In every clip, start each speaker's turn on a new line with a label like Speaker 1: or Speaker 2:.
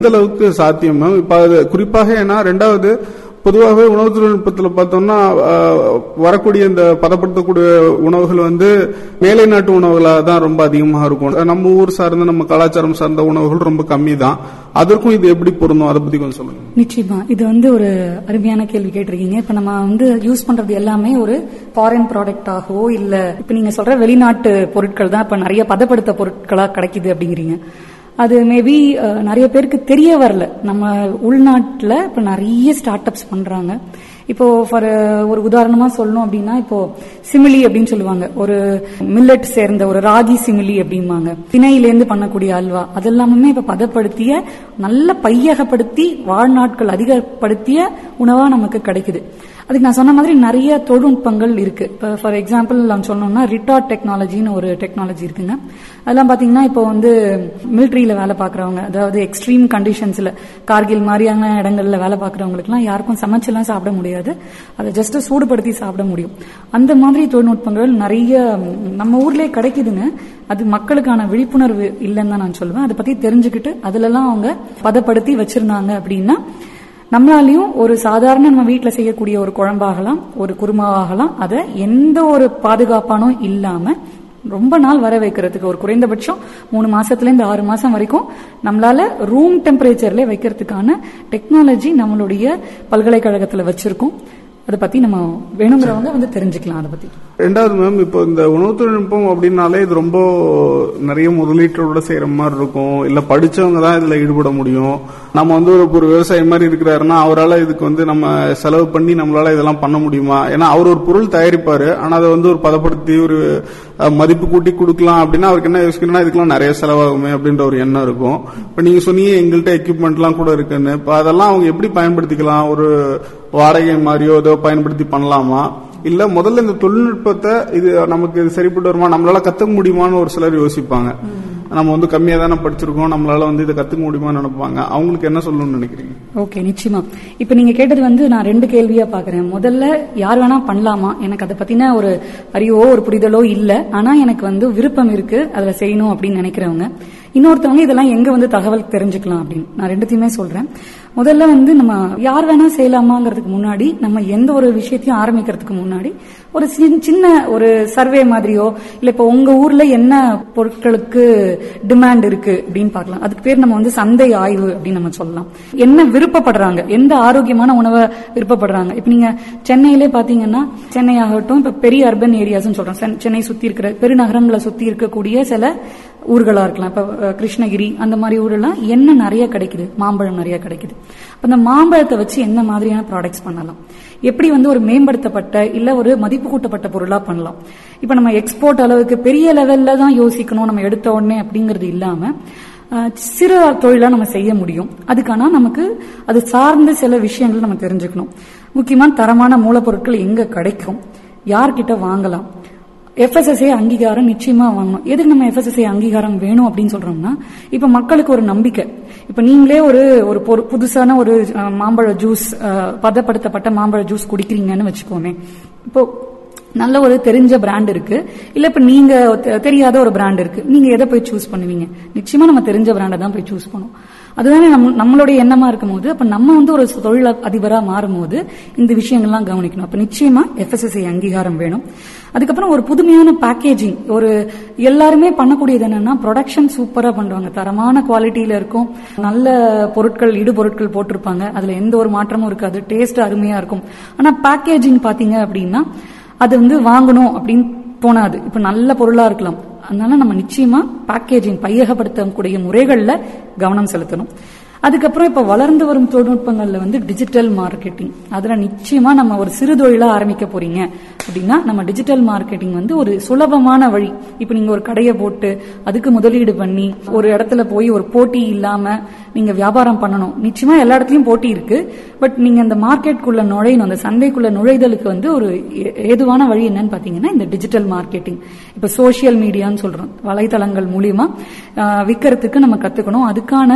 Speaker 1: எந்த அளவுக்கு சாத்தியம் மேம் இப்ப அது குறிப்பாக ஏன்னா ரெண்டாவது பொதுவாகவே உணவு தொழில்நுட்பத்தில் பார்த்தோம்னா அஹ், வரக்கூடிய இந்த பதப்படுத்தக்கூடிய உணவுகள் வந்து மேலை நாட்டு உணவுகளாக தான் ரொம்ப அதிகமாக இருக்கும் நம்ம ஊர் சார்ந்த நம்ம கலாச்சாரம் சார்ந்த உணவுகள் ரொம்ப கம்மி தான் அதற்கும் இது எப்படி பொருந்தும் அதை பத்தி கொஞ்சம் சொல்லுங்க
Speaker 2: நிச்சயமா இது வந்து ஒரு அருமையான கேள்வி கேட்டிருக்கீங்க இப்ப நம்ம வந்து யூஸ் பண்றது எல்லாமே ஒரு ஃபாரின் ப்ராடக்ட் ஆகவோ இல்ல இப்ப நீங்க சொல்ற வெளிநாட்டு பொருட்கள் தான் இப்ப நிறைய பதப்படுத்த பொருட்களா கிடைக்குது அப்படிங்கிறீங்க அது மேபி நிறைய பேருக்கு தெரிய வரல நம்ம உள்நாட்டுல இப்ப நிறைய ஸ்டார்ட் அப்ஸ் பண்றாங்க இப்போ ஃபார் ஒரு உதாரணமா சொல்லணும் அப்படின்னா இப்போ சிமிலி அப்படின்னு சொல்லுவாங்க ஒரு மில்லட் சேர்ந்த ஒரு ராகி சிமிலி அப்படிம்பாங்க திணையிலேருந்து பண்ணக்கூடிய அல்வா அதெல்லாமே இப்ப பதப்படுத்திய நல்ல பையகப்படுத்தி வாழ்நாட்கள் அதிகப்படுத்திய உணவா நமக்கு கிடைக்குது அதுக்கு நான் சொன்ன மாதிரி நிறைய தொழில்நுட்பங்கள் இருக்கு இப்போ ஃபார் எக்ஸாம்பிள் நான் சொன்னோம்னா ரிட்டார்ட் டெக்னாலஜின்னு ஒரு டெக்னாலஜி இருக்குங்க அதெல்லாம் பாத்தீங்கன்னா இப்போ வந்து மிலிட்ரியில வேலை பார்க்கறவங்க அதாவது எக்ஸ்ட்ரீம் கண்டிஷன்ஸ்ல கார்கில் மாதிரியான இடங்கள்ல வேலை பார்க்கறவங்களுக்குலாம் யாருக்கும் சமைச்செல்லாம் சாப்பிட முடியாது அதை ஜஸ்ட் சூடுபடுத்தி சாப்பிட முடியும் அந்த மாதிரி தொழில்நுட்பங்கள் நிறைய ம், நம்ம ஊர்லயே கிடைக்குதுங்க அது மக்களுக்கான விழிப்புணர்வு இல்லைன்னு தான் நான் சொல்லுவேன் அதை பத்தி தெரிஞ்சுக்கிட்டு அதுலலாம் அவங்க பதப்படுத்தி வச்சிருந்தாங்க அப்படின்னா நம்மளாலையும் ஒரு சாதாரண நம்ம வீட்ல செய்யக்கூடிய ஒரு குழம்பாகலாம் ஒரு குருமாவாகலாம் அதை எந்த ஒரு பாதுகாப்பானும் இல்லாம ரொம்ப நாள் வர வைக்கிறதுக்கு ஒரு குறைந்தபட்சம் மூணு மாசத்துல இருந்து ஆறு மாசம் வரைக்கும் நம்மளால ரூம் டெம்பரேச்சர்ல வைக்கிறதுக்கான டெக்னாலஜி நம்மளுடைய பல்கலைக்கழகத்துல வச்சிருக்கோம் அதை பத்தி நம்ம வேணுங்கிறவங்க வந்து தெரிஞ்சுக்கலாம் அதை பத்தி
Speaker 1: ரெண்டாவது மேம் இப்போ இந்த உணவு தொழில்நுட்பம் அப்படின்னாலே இது ரொம்ப நிறைய முதலீட்டோட செய்யற மாதிரி இருக்கும் இல்ல படிச்சவங்க தான் இதுல ஈடுபட முடியும் நம்ம வந்து ஒரு ஒரு விவசாயி மாதிரி இருக்கிறாருன்னா அவரால் இதுக்கு வந்து நம்ம செலவு பண்ணி நம்மளால இதெல்லாம் பண்ண முடியுமா ஏன்னா அவர் ஒரு பொருள் தயாரிப்பாரு ஆனா அதை வந்து ஒரு பதப்படுத்தி ஒரு அஹ், மதிப்பு கூட்டி கொடுக்கலாம் அப்படின்னா அவருக்கு என்ன யோசிக்கணும்னா இதுக்கெல்லாம் நிறைய செலவாகுமே அப்படின்ற ஒரு எண்ணம் இருக்கும் இப்ப நீங்க சொன்னீங்க எங்கள்கிட்ட எக்யூப்மெண்ட்லாம் கூட இருக்குன்னு இப்ப அதெல்லாம் அவங்க எப்படி பயன்படுத்திக்கலாம் ஒரு வாடகை மாதிரியோ ஏதோ பயன்படுத்தி பண்ணலாமா இல்ல முதல்ல இந்த தொழில்நுட்பத்தை இது நமக்கு இது சரிப்பட்டு வருமா நம்மளால கத்துக்க முடியுமான்னு ஒரு சிலர் யோசிப்பாங்க நம்ம வந்து கம்மியா தானே படிச்சிருக்கோம் நம்மளால வந்து இதை கத்துக்க முடியுமான்னு நினைப்பாங்க அவங்களுக்கு என்ன சொல்லணும்னு நினைக்கிறீங்க
Speaker 2: ஓகே நிச்சயமா இப்ப நீங்க கேட்டது வந்து நான் ரெண்டு கேள்வியா பாக்குறேன் முதல்ல யார் வேணா பண்ணலாமா எனக்கு அதை பத்தின ஒரு அறிவோ ஒரு புரிதலோ இல்ல ஆனா எனக்கு வந்து விருப்பம் இருக்கு அதுல செய்யணும் அப்படின்னு நினைக்கிறவங்க இன்னொருத்தவங்க இதெல்லாம் எங்க வந்து தகவல் தெரிஞ்சுக்கலாம் அப்படின்னு நான் ரெண்டுத்தையுமே சொல்றேன் முதல்ல வந்து நம்ம யார் வேணா செய்யலாமாங்கிறதுக்கு முன்னாடி நம்ம எந்த ஒரு விஷயத்தையும் ஆரம்பிக்கிறதுக்கு முன்னாடி ஒரு சின்ன- சின்ன ஒரு சர்வே மாதிரியோ இல்ல இப்ப உங்க ஊர்ல என்ன பொருட்களுக்கு டிமாண்ட் இருக்கு அப்படின்னு பார்க்கலாம் அதுக்கு பேர் நம்ம வந்து சந்தை ஆய்வு அப்படின்னு நம்ம சொல்லலாம் என்ன விருப்பப்படுறாங்க எந்த ஆரோக்கியமான உணவை விருப்பப்படுறாங்க இப்ப நீங்க சென்னையிலே பாத்தீங்கன்னா சென்னை ஆகட்டும் இப்ப பெரிய அர்பன் ஏரியாஸ் சொல்றோம் சென்- சென்னை சுத்தி இருக்கிற பெருநகரங்களை சுத்தி இருக்கக்கூடிய சில ஊர்களா இருக்கலாம் இப்ப அஹ், கிருஷ்ணகிரி அந்த மாதிரி ஊரெல்லாம் என்ன நிறைய கிடைக்குது மாம்பழம் நிறைய கிடைக்குது அப்ப அந்த மாம்பழத்தை வச்சு என்ன மாதிரியான ப்ராடக்ட்ஸ் பண்ணலாம் எப்படி வந்து ஒரு மேம்படுத்தப்பட்ட இல்ல ஒரு மதிப்பு கூட்டப்பட்ட பொருளா பண்ணலாம் இப்ப நம்ம எக்ஸ்போர்ட் அளவுக்கு பெரிய லெவல்ல தான் யோசிக்கணும் நம்ம எடுத்த உடனே அப்படிங்கிறது இல்லாம அஹ், சிறு தொழிலா நம்ம செய்ய முடியும் அதுக்கான நமக்கு அது சார்ந்த சில விஷயங்கள் நம்ம தெரிஞ்சுக்கணும் முக்கியமா தரமான மூலப்பொருட்கள் எங்க கிடைக்கும் யார்கிட்ட வாங்கலாம் எஃப்எஸ்எஸ்ஏ அங்கீகாரம் நிச்சயமா வாங்கணும் எதுக்கு நம்ம எஃப்எஸ்எஸ்ஏ அங்கீகாரம் வேணும் அப்படின்னு சொல்றோம்னா இப்ப மக்களுக்கு ஒரு நம்பிக்கை இப்ப நீங்களே ஒரு ஒரு பொரு- புதுசான ஒரு அஹ், மாம்பழ ஜூஸ் அஹ், பதப்படுத்தப்பட்ட மாம்பழ ஜூஸ் குடிக்கிறீங்கன்னு வச்சுக்கோமே இப்போ நல்ல ஒரு தெரிஞ்ச பிராண்ட் இருக்கு இல்ல இப்ப நீங்க தெ- தெரியாத ஒரு பிராண்ட் இருக்கு நீங்க எதை போய் சூஸ் பண்ணுவீங்க நிச்சயமா நம்ம தெரிஞ்ச பிராண்டை தான் போய் சூஸ் பண்ணுவோம் அதுதானே நம்ம நம்மளுடைய எண்ணமா இருக்கும் போது அப்ப நம்ம வந்து ஒரு தொழில் அதிபரா மாறும்போது இந்த விஷயங்கள்லாம் கவனிக்கணும் அப்ப நிச்சயமா எஃப்எஸ்எஸ்ஐ அங்கீகாரம் வேணும் அதுக்கப்புறம் ஒரு புதுமையான பேக்கேஜிங் ஒரு எல்லாருமே பண்ணக்கூடியது என்னன்னா ப்ரொடக்ஷன் சூப்பரா பண்றாங்க தரமான குவாலிட்டியில இருக்கும் நல்ல பொருட்கள் இடுபொருட்கள் போட்டிருப்பாங்க அதுல எந்த ஒரு மாற்றமும் இருக்காது டேஸ்ட் அருமையா இருக்கும் ஆனா பேக்கேஜிங் பாத்தீங்க அப்படின்னா அது வந்து வாங்கணும் அப்படின்னு தோணாது இப்ப நல்ல பொருளா இருக்கலாம் அதனால நம்ம நிச்சயமா பேக்கேஜிங் பையகப்படுத்தக்கூடிய முறைகள்ல கவனம் செலுத்தணும் அதுக்கப்புறம் இப்ப வளர்ந்து வரும் தொழில்நுட்பங்கள்ல வந்து டிஜிட்டல் மார்க்கெட்டிங் அதுல நிச்சயமா நம்ம ஒரு சிறு தொழிலா ஆரம்பிக்க போறீங்க அப்படின்னா நம்ம டிஜிட்டல் மார்க்கெட்டிங் வந்து ஒரு சுலபமான வழி இப்ப நீங்க ஒரு கடையை போட்டு அதுக்கு முதலீடு பண்ணி ஒரு இடத்துல போய் ஒரு போட்டி இல்லாம நீங்க வியாபாரம் பண்ணணும் நிச்சயமா எல்லா இடத்துலயும் போட்டி இருக்கு பட் நீங்க அந்த மார்க்கெட்டுக்குள்ள நுழையணும் அந்த சந்தைக்குள்ள நுழைதலுக்கு வந்து ஒரு ஏ- ஏதுவான வழி என்னன்னு பாத்தீங்கன்னா இந்த டிஜிட்டல் மார்க்கெட்டிங் இப்ப சோஷியல் மீடியான்னு சொல்றோம் வலைத்தளங்கள் மூலியமா ஆஹ், விற்கிறதுக்கு நம்ம கத்துக்கணும் அதுக்கான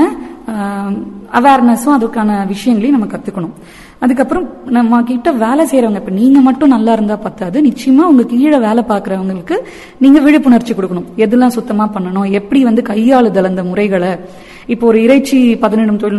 Speaker 2: அவேர்னஸும் அதுக்கான விஷயங்களையும் நம்ம கத்துக்கணும் அதுக்கப்புறம் நம்ம கிட்ட வேலை செய்யறவங்க இப்ப நீங்க மட்டும் நல்லா இருந்தா பத்தாது நிச்சயமா உங்க கீழே வேலை பார்க்கறவங்களுக்கு நீங்க விழிப்புணர்ச்சி கொடுக்கணும் எதெல்லாம் சுத்தமா பண்ணணும் எப்படி வந்து கையாளுதல் அந்த முறைகளை இப்போ ஒரு இறைச்சி பதனிடும் தொழில்